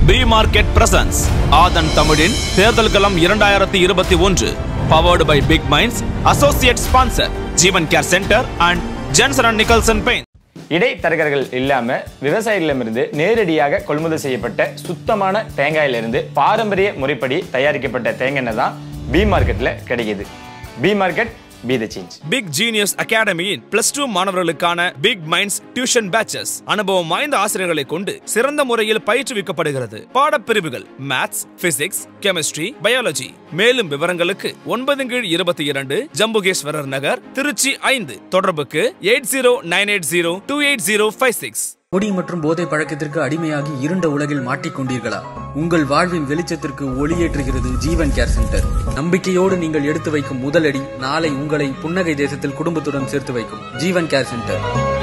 B market presence ஆதன் தமிழின் தேர்தல் களம் இரண்டாயிரத்தி இருபத்தி ஒன்று powered by big minds associate sponsor Jeevan care centre and Jensen and Nicholson pain இடைத்தரகர்கள் இல்லாம விவசாயிகளிடமிருந்து நேரடியாக கொள்முதல் செய்யப்பட்ட சுத்தமான தேங்காயிலிருந்து பாரம்பரிய முறைப்படி தயாரிக்கப்பட்ட தேங்காய் எண்ணெய் தான் பி மார்க்கெட்ல கிடைக்குது B market B the change big genius அகாடமியின் பிளஸ் டூ மாணவர்களுக்கான பிக் மைண்ட்ஸ் டியூஷன் பேச்சஸ் அனுபவம் வாய்ந்த ஆசிரியர்களை கொண்டு சிறந்த முறையில் பயிற்றுவிக்கப்படுகிறது பாடப்பிரிவுகள் மேத்ஸ் பிசிக்ஸ் கெமிஸ்ட்ரி பயாலஜி மேலும் விவரங்களுக்கு ஒன்பது கீழ் இருபத்தி இரண்டு ஜம்புகேஸ்வரர் நகர் திருச்சி ஐந்து தொடர்புக்கு eight zero nine eight zero two eight zero five six குடி மற்றும் போதை பழக்கத்திற்கு அடிமையாகி இருண்ட உலகில் மாட்டிக்கொண்டீர்களா உங்கள் வாழ்வின் வெளிச்சத்திற்கு ஒளியேற்றுகிறது ஜீவன் கேர் சென்டர் நம்பிக்கையோடு நீங்கள் எடுத்து வைக்கும் முதலடி நாளை உங்களை புன்னகை தேசத்தில் குடும்பத்துடன் சேர்த்து வைக்கும் Jeevan care centre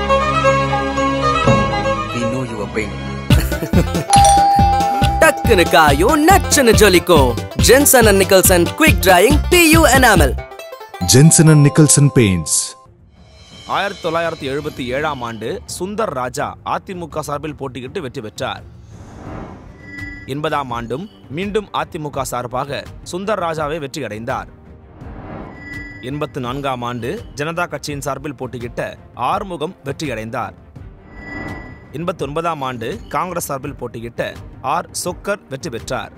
We know your pain. டக்குனு காயும் நச்சுன்னு ஜொலிக்கும் Jensen and Nicholson quick drying PU enamel Jensen and Nicholson Paints. ஆயிரத்தி தொள்ளாயிரத்தி எழுபத்தி ஏழாம் ஆண்டு சுந்தர் ராஜா அதிமுக சார்பில் போட்டியிட்டு வெற்றி பெற்றார் எண்பதாம் ஆண்டும் மீண்டும் அதிமுக சார்பாக சுந்தர் ராஜாவே வெற்றி அடைந்தார் எண்பத்து நான்காம் ஆண்டு ஜனதா கட்சியின் சார்பில் போட்டியிட்ட ஆறுமுகம் வெற்றியடைந்தார் எண்பத்தி ஒன்பதாம் ஆண்டு காங்கிரஸ் சார்பில் போட்டியிட்ட ஆர் சொக்கர் வெற்றி பெற்றார்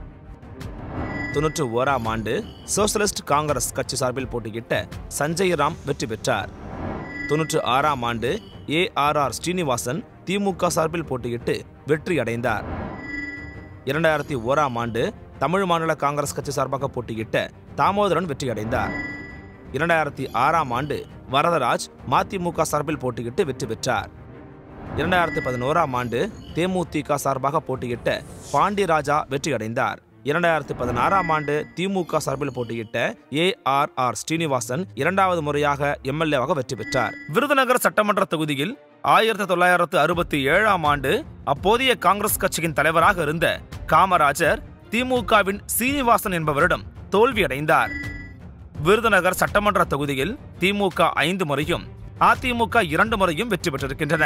தொன்னூற்று ஓராம் ஆண்டு சோசலிஸ்ட் காங்கிரஸ் கட்சி சார்பில் போட்டியிட்ட சஞ்சய் ராம் வெற்றி பெற்றார் தொன்னூற்று ஆறாம் ஆண்டு A R R Srinivasan DMK சார்பில் போட்டியிட்டு வெற்றி அடைந்தார் இரண்டாயிரத்தி ஓராம் ஆண்டு தமிழ் மாநில காங்கிரஸ் கட்சி சார்பாக போட்டியிட்ட தாமோதரன் வெற்றி அடைந்தார் இரண்டாயிரத்தி ஆறாம் ஆண்டு வரதராஜ் மதிமுக சார்பில் போட்டியிட்டு வெற்றி பெற்றார் இரண்டாயிரத்தி பதினோராம் ஆண்டு தேமுதிக சார்பாக போட்டியிட்ட பாண்டியராஜா வெற்றி அடைந்தார் இரண்டாயிரத்தி பதினாறாம் ஆண்டு திமுக சார்பில் போட்டியிட்ட ஏ ஆர் ஆர் ஸ்ரீனிவாசன் இரண்டாவது முறையாக எம்எல்ஏவாக வெற்றி பெற்றார் விருதுநகர் சட்டமன்ற தொகுதியில் ஆயிரத்தி தொள்ளாயிரத்து அறுபத்தி ஏழாம் ஆண்டு அப்போதைய காங்கிரஸ் கட்சியின் தலைவராக இருந்த காமராஜர் திமுகவின் சீனிவாசன் என்பவரிடம் தோல்வியடைந்தார் விருதுநகர் சட்டமன்ற தொகுதியில் திமுக ஐந்து முறையும் அதிமுக இரண்டு முறையும் வெற்றி பெற்றிருக்கின்றன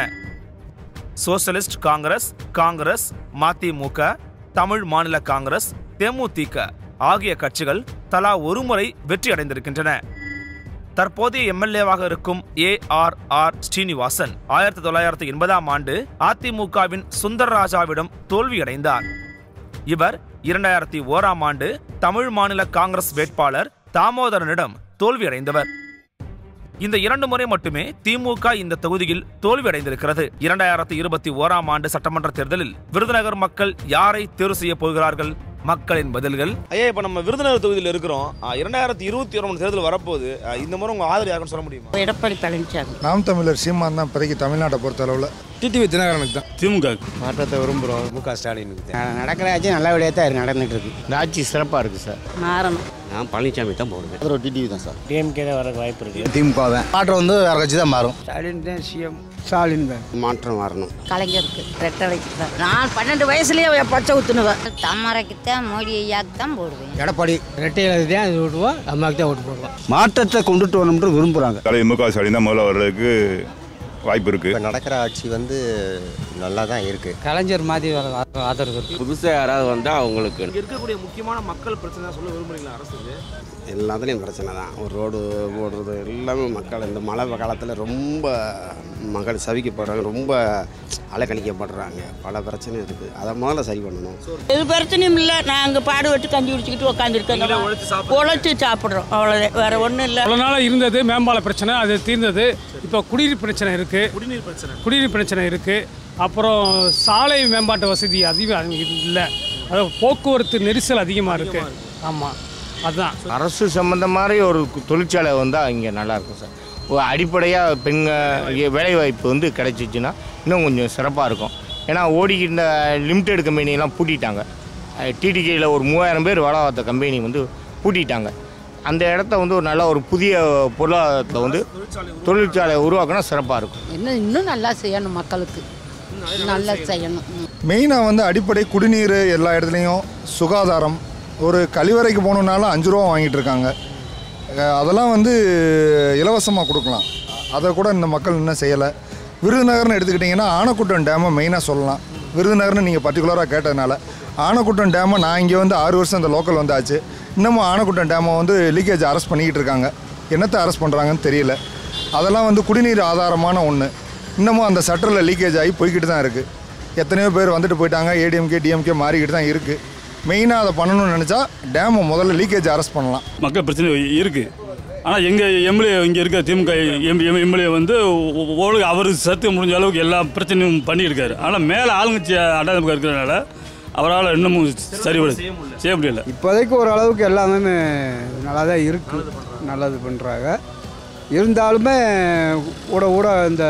Socialist Congress Congress MDMK Tamil Maanila Congress தேமுதிக ஆகிய கட்சிகள் தலா ஒரு முறை வெற்றி அடைந்திருக்கின்றன தற்போதைய எம்எல்ஏவாக இருக்கும் ஏ ஆர் ஆர் ஸ்ரீனிவாசன் ஆயிரத்தி தொள்ளாயிரத்தி எண்பதாம் ஆண்டு அதிமுகவின் சுந்தரராஜாவிடம் தோல்வியடைந்தார் இவர் இரண்டாயிரத்தி ஓராம் ஆண்டு தமிழ் மாநில காங்கிரஸ் வேட்பாளர் தாமோதரனிடம் தோல்வியடைந்தவர் இந்த இரண்டு முறை மட்டுமே திமுக இந்த தொகுதியில் தோல்வியடைந்திருக்கிறது இரண்டாயிரத்தி இருபத்தி ஓராம் ஆண்டு சட்டமன்ற தேர்தலில் விருதுநகர் மக்கள் யாரை தேர்வு செய்ய போகிறார்கள் மக்களின் பதில்கள் ஐயா இப்போ நம்ம விருதுநகர் தொகுதியில் இருக்கிறோம் ஆ, இரண்டாயிரத்தி இருபத்தி ஒரு தேர்தல் வரப்போகுது ஆ, இந்த முறை உங்கள் ஆதரவு யாருன்னு சொல்ல முடியுமா எடப்பாடி பழனிசாமி நாம் தமிழர் சீமான் தான் இப்போதைக்கு தமிழ்நாட்டை பொறுத்த அளவில் டிடிவி தினகரனுக்கு தான் திமுக மாற்றத்தை விரும்புகிறோம் மு க ஸ்டாலினுக்கு நடக்கிற ஆட்சி நல்லபடியாக தான் இருக்கு நடந்துட்டு இருக்கு இந்த ஆட்சி சிறப்பாக இருக்குது சார் மாறணும் நான் பழனிசாமி தான் போடுவேன் ஒரு டிடிவி தான் சார் டிஎம்கே தான் வர வாய்ப்பு இருக்குது திமுக தான் மாற்றம் வந்து வேற கட்சி தான் மாறும் ஸ்டாலின் தான் சிஎம் ஸ்டாலின் தான் மாற்றம் வரணும் கலைஞருக்கு ரெட்டலைக்கு தான் நான் பன்னெண்டு வயசுலயே பச்சை ஊத்துனுவேன் தாமரைக்கு தான் மோடி ஐயாக்கு தான் போடுவேன் எடப்பாடி ரெட்டையில் தான் அது விட்டுவோம் அம்மாவுக்கு தான் ஓட்டு போடுவோம் மாற்றத்தை கொண்டுட்டு வரணும்னு விரும்புகிறாங்க தலைவர் மு க ஸ்டாலின் தான் முதல்ல வர்றதுக்கு வாய்ப்பு இருக்கு இப்போ நடக்கிற ஆட்சி வந்து நல்லா தான் இருக்குது கலைஞர் மாதிரி வர ஆதரவு இருக்கு புதுசாக யாராவது வந்தால் அவங்களுக்கு இங்கே இருக்கக்கூடிய முக்கியமான மக்கள் பிரச்சனை சொல்ல விரும்புறீங்களா அரசுக்கு எல்லாத்துலேயும் பிரச்சனை தான் ஒரு ரோடு போடுறது எல்லாமே மக்கள் இந்த மழை காலத்தில் ரொம்ப மக்கள் சவிக்கப்படுறாங்க ரொம்ப அலைக்கழிக்கப்படுறாங்க பல பிரச்சனை இருக்குது அதை முதல்ல சரி பண்ணணும் இது பிரச்சனையும் இல்லை நாங்கள் பாடுபட்டு கஞ்சி குடிச்சிக்கிட்டு உட்காந்துருக்கோம் உழைச்சி சாப்பிட்றோம் அவ்வளோதான் வேற ஒன்றும் இல்லை இவ்வளோ நாளாக இருந்தது மேம்பால பிரச்சனை அது தீர்ந்தது இப்போ குடிநீர் பிரச்சனை இருக்குது குடிநீர் பிரச்சனை குடிநீர் பிரச்சனை இருக்குது அப்புறம் சாலை மேம்பாட்டு வசதி அதிகம் இல்லை அது போக்குவரத்து நெரிசல் அதிகமாக இருக்குது ஆமாம் அதுதான் அரசு சம்மந்த மாதிரி ஒரு தொழிற்சாலை வந்தால் இங்கே நல்லாயிருக்கும் சார் ஒரு அடிப்படையாக பெண்கள் வேலைவாய்ப்பு வந்து கிடைச்சிச்சுன்னா இன்னும் கொஞ்சம் சிறப்பாக இருக்கும் ஏன்னா ஓடிக்கிட்ட லிமிடெட் கம்பெனிலாம் பூட்டிட்டாங்க டிடிகேயில் ஒரு மூவாயிரம் பேர் வேலை பார்த்த கம்பெனி வந்து பூட்டிட்டாங்க அந்த இடத்த வந்து ஒரு நல்ல ஒரு புதிய பொருளாதாரத்தை வந்து தொழிற்சாலை உருவாக்கினா சிறப்பாக இருக்கும் இன்னும் இன்னும் நல்லா செய்யணும் மக்களுக்கு நல்லா செய்யணும் ம். மெயினாக வந்து அடிப்படை குடிநீர் எல்லா இடத்துலையும் சுகாதாரம் ஒரு கழிவறைக்கு போகணுன்னாலும் அஞ்சு ரூபா வாங்கிட்டு இருக்காங்க அஹ் அதெல்லாம் வந்து இலவசமாக கொடுக்கலாம் அதை கூட இந்த மக்கள் இன்னும் செய்யலை விருதுநகர்னு எடுத்துக்கிட்டிங்கன்னா ஆனக்குட்டம் டேமை மெயினாக சொல்லலாம் விருதுநகர்னு நீங்கள் பர்டிகுலராக கேட்டதுனால ஆனக்குட்டம் டேமை நான் இங்கே வந்து ஆறு வருஷம் இந்த லோக்கல் வந்தாச்சு இன்னமும் ஆனக்குட்டம் டேமை வந்து லீக்கேஜ் அரெஸ்ட் பண்ணிக்கிட்டு இருக்காங்க என்னத்தை அரெஸ்ட் பண்ணுறாங்கன்னு தெரியல அதெல்லாம் வந்து குடிநீர் ஆதாரமான ஒன்று இன்னமும் அந்த சட்டரில் லீக்கேஜ் ஆகி போய்கிட்டு தான் இருக்குது எத்தனையோ பேர் வந்துட்டு போயிட்டாங்க ஏடிஎம்கே டிஎம்கே மாறிக்கிட்டு தான் இருக்குது மெயினாக அதை பண்ணணும்னு நினச்சா டேமை முதல்ல லீக்கேஜ் அரெஸ்ட் பண்ணலாம் மக்கள் பிரச்சனை இருக்குது ஆனால் எங்கள் எம்எல்ஏ இங்கே இருக்க திமுக எம் எம்எல்ஏ வந்து ஓரளவுக்கு அவர் சத்து முடிஞ்ச அளவுக்கு எல்லா பிரச்சனையும் பண்ணியிருக்காரு ஆனால் மேலே ஆளுங்கட்சி அடாதிமுக இருக்கிறதுனால அவரால் இன்னமும் சரிபட செய்ய முடியல இப்போதைக்கு ஓரளவுக்கு எல்லாமே நல்லா தான் இருக்கு நல்லது பண்ணுறாங்க இருந்தாலுமே கூட கூட இந்த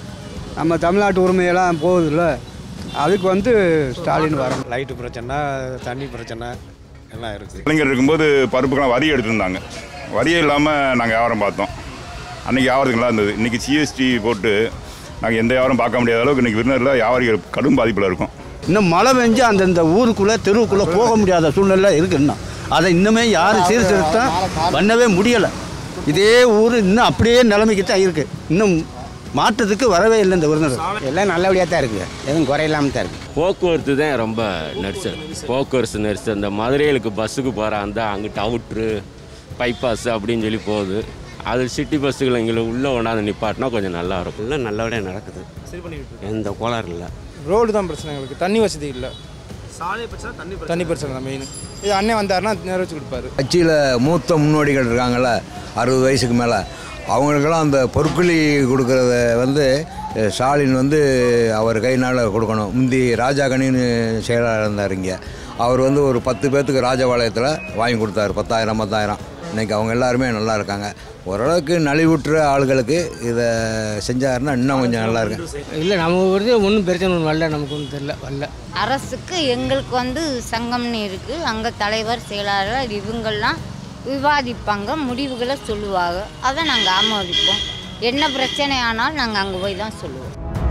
நம்ம தமிழ்நாட்டு உரிமையெல்லாம் போகுதுல்ல அதுக்கு வந்து ஸ்டாலின் வரணும் லைட்டு பிரச்சனை தண்ணி பிரச்சனை எல்லாம் இருக்குது இளைஞர் இருக்கும்போது பருப்புக்கெல்லாம் வரி எடுத்திருந்தாங்க வரியே இல்லாமல் நாங்கள் வியாபாரம் பார்த்தோம் அன்றைக்கி வியாபாரத்துக்கு நல்லா இருந்தது இன்றைக்கி ஜிஎஸ்டி போட்டு நாங்கள் எந்த வியாபாரம் பார்க்க முடியாத அளவுக்கு இன்றைக்கி விருந்தில் வியாபாரிகள் கடும் பாதிப்பில் இருக்கும் இன்னும் மழை பெஞ்சு அந்தந்த ஊருக்குள்ளே தெருவுக்குள்ளே போக முடியாத சூழ்நிலை இருக்கு இன்னும் அதை இன்னுமே யாரும் சீர்திருத்தம் பண்ணவே முடியலை இதே ஊர் இன்னும் அப்படியே நிலைமைக்கு தான் இருக்குது இன்னும் மாற்றத்துக்கு வரவே இல்லை இந்த விருந்தினர் எல்லாம் நல்லபடியாக தான் இருக்குது எதுவும் குறையில்லாமல் தான் இருக்குது போக்குவரத்து தான் ரொம்ப நெரிசல் போக்குவரத்து நெரிசல் இந்த மதுரைகளுக்கு பஸ்ஸுக்கு போகிறாங்க அங்கிட்டு அவுட்ரு பைபாஸ் அப்படின்னு சொல்லி போகுது அது சிட்டி பஸ்ஸுகள் எங்களை உள்ளே கொண்டாந்து நிப்பாட்டினா கொஞ்சம் நல்லா இருக்கும் எல்லாம் நல்லபடியாக நடக்குது சரி பண்ணிட்டு எந்த கோளாறு இல்லை ரோடு தான் பிரச்சனை எங்களுக்கு தண்ணி வசதி இல்லை சாலை பிரச்சனை தண்ணி தண்ணி பிரச்சனை தான் மெயின் இது அண்ணன் வந்தாருன்னா நிறைவேற்றி கொடுப்பாரு கட்சியில் மூத்த முன்னோடிகள் இருக்காங்கல்ல அறுபது வயசுக்கு மேலே அவங்களுக்கெல்லாம் அந்த பொற்குழி கொடுக்கறத வந்து அஹ், ஸ்டாலின் வந்து அவர் கையினால் கொடுக்கணும் முந்தி ராஜா கணின்னு செயலாளர் இருந்தார் இங்கே அவர் வந்து ஒரு பத்து பேர்த்துக்கு ராஜபாளையத்தில் வாங்கி கொடுத்தாரு பத்தாயிரம் பத்தாயிரம் இன்னைக்கு அவங்க எல்லாருமே நல்லா இருக்காங்க ஓரளவுக்கு நலிவுற்ற ஆளுகளுக்கு இதை செஞ்சாருன்னா இன்னும் கொஞ்சம் நல்லா இருக்கும் இல்லை நம்ம வந்து ஒன்றும் பிரச்சனை ஒன்றும் வரல நமக்கு ஒன்றும் தெரியல வரல அரசுக்கு எங்களுக்கு வந்து சங்கம்னு இருக்குது அங்கே தலைவர் செயலாளர் இவங்கெல்லாம் விவாதிப்பாங்க முடிவுகளை சொல்லுவாங்க அதை நாங்கள் ஆமோதிப்போம் என்ன பிரச்சனை ஆனாலும் நாங்கள் அங்கே போய் தான் சொல்லுவோம்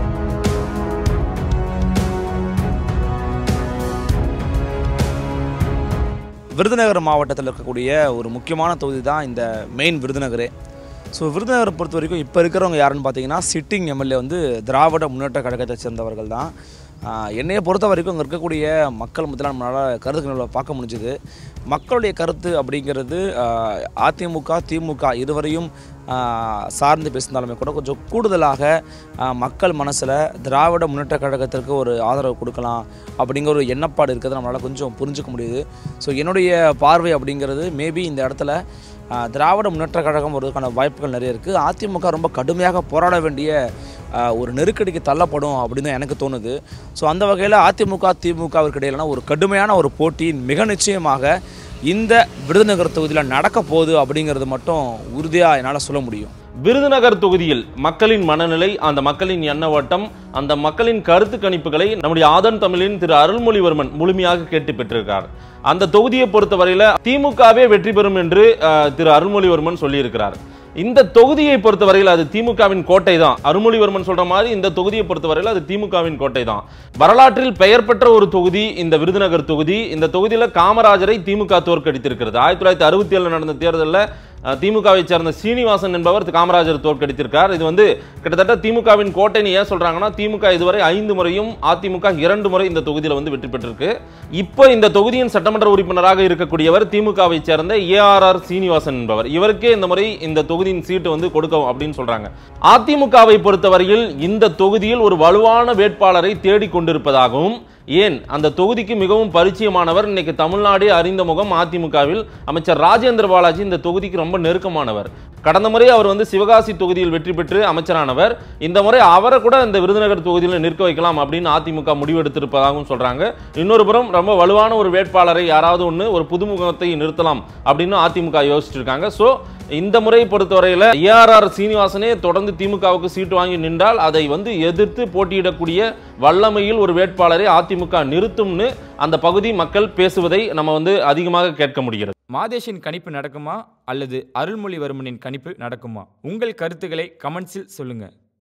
விருதுநகர் மாவட்டத்தில் இருக்கக்கூடிய ஒரு முக்கியமான தொகுதி தான் இந்த மெயின் விருதுநகரே ஸோ விருதுநகரை பொறுத்த வரைக்கும் இப்போ இருக்கிறவங்க யாருன்னு பார்த்தீங்கன்னா சிட்டிங் எம்எல்ஏ வந்து திராவிட முன்னேற்ற கழகத்தை சேர்ந்தவர்கள் தான் ஆஹ் என்னையை பொறுத்த வரைக்கும் அங்கே இருக்கக்கூடிய மக்கள் மத்தியில் நம்மளால் கருத்துக்களை பார்க்க முடிஞ்சுது மக்களுடைய கருத்து அப்படிங்கிறது ஆஹ் அதிமுக திமுக இருவரையும் ஆஹ் சார்ந்து பேசினாலுமே கூட கொஞ்சம் கூடுதலாக ஆஹ் மக்கள் மனசில் திராவிட முன்னேற்ற கழகத்திற்கு ஒரு ஆதரவு கொடுக்கலாம் அப்படிங்கிற ஒரு எண்ணப்பாடு இருக்கிறது நம்மளால் கொஞ்சம் புரிஞ்சுக்க முடியுது ஸோ என்னுடைய பார்வை அப்படிங்கிறது மேபி இந்த இடத்துல ஆஹ் திராவிட முன்னேற்ற கழகம் வருவதற்கான வாய்ப்புகள் நிறைய இருக்குது அதிமுக ரொம்ப கடுமையாக போராட வேண்டிய ஆஹ் ஒரு நெருக்கடிக்கு தள்ளப்படும் அப்படின்னு தான் எனக்கு தோணுது ஸோ அந்த வகையில் அதிமுக திமுகவிற்கு இடையிலான ஒரு கடுமையான ஒரு போட்டி மிக நிச்சயமாக இந்த விருதுநகர் தொகுதியில் நடக்க போகுது அப்படிங்கிறது மட்டும் உறுதியாக என்னால் சொல்ல முடியும் விருதுநகர் தொகுதியில் மக்களின் மனநிலை அந்த மக்களின் எண்ண ஓட்டம் அந்த மக்களின் கருத்து கணிப்புகளை நம்முடைய ஆதன் தமிழின் திரு அருள்மொழிவர்மன் முழுமையாக கேட்டு பெற்றிருக்கார் அந்த தொகுதியை பொறுத்தவரையில திமுகவே வெற்றி பெறும் என்று அஹ், திரு அருள்மொழிவர்மன் சொல்லியிருக்கிறார் இந்த தொகுதியை பொறுத்தவரையில் அது திமுகவின் கோட்டை தான் அருள்மொழிவர்மன் சொல்ற மாதிரி இந்த தொகுதியை பொறுத்தவரையில் அது திமுகவின் கோட்டை தான் வரலாற்றில் பெயர் பெற்ற ஒரு தொகுதி இந்த விருதுநகர் தொகுதி இந்த தொகுதியில காமராஜரை திமுக தோற்கடித்திருக்கிறது ஆயிரத்தி தொள்ளாயிரத்தி அறுபத்தி ஏழுல நடந்த தேர்தலில் அஹ், திமுகவை சேர்ந்த சீனிவாசன் என்பவர் காமராஜர் தோற்கடித்திருக்கார் இது வந்து கிட்டத்தட்ட திமுகவின் கோட்டைன்னு ஏன் சொல்றாங்கன்னா திமுக இதுவரை ஐந்து முறையும் அதிமுக இரண்டு முறை இந்த தொகுதியில் வந்து வெற்றி பெற்றிருக்கு இப்போ இந்த தொகுதியின் சட்டமன்ற உறுப்பினராக இருக்கக்கூடியவர் திமுகவை சேர்ந்த ஏஆர்ஆர் சீனிவாசன் என்பவர் இவருக்கே இந்த முறை இந்த தொகுதியின் சீட்டு வந்து கொடுக்கும் அப்படின்னு சொல்றாங்க அதிமுகவை பொறுத்தவரையில் இந்த தொகுதியில் ஒரு வலுவான வேட்பாளரை தேடிக் கொண்டிருப்பதாகவும் ஏன் அந்த தொகுதிக்கு மிகவும் பரிச்சயமானவர் இன்னைக்கு தமிழ்நாடே அறிந்த முகம் அதிமுகவில் அமைச்சர் ராஜேந்திர பாலாஜி இந்த தொகுதிக்கு ரொம்ப நெருக்கமானவர் கடந்த முறை அவர் வந்து சிவகாசி தொகுதியில் வெற்றி பெற்று அமைச்சரானவர் இந்த முறை அவரை கூட இந்த விருதுநகர் தொகுதியில் நிற்க வைக்கலாம் அப்படின்னு அதிமுக முடிவெடுத்திருப்பதாகவும் சொல்றாங்க இன்னொரு புறம் ரொம்ப வலுவான ஒரு வேட்பாளரை யாராவது ஒன்று ஒரு புதுமுகத்தை நிறுத்தலாம் அப்படின்னு அதிமுக யோசிச்சிட்டு இருக்காங்க ஸோ இந்த முறை பொறுத்தவரையில் ஏஆர்ஆர் சீனிவாசனே தொடர்ந்து திமுகவுக்கு சீட்டு வாங்கி நின்றால் அதை வந்து எதிர்த்து போட்டியிடக்கூடிய வல்லமையில் ஒரு வேட்பாளரை அதிமுக நிறுத்தும்னு அந்த பகுதி மக்கள் பேசுவதை நம்ம வந்து அதிகமாக கேட்க முடிகிறது மாதேஷின் கணிப்பு நடக்குமா அல்லது அருள்மொழிவர்மனின் கணிப்பு நடக்குமா உங்கள் கருத்துக்களை கமெண்ட்ஸில் சொல்லுங்க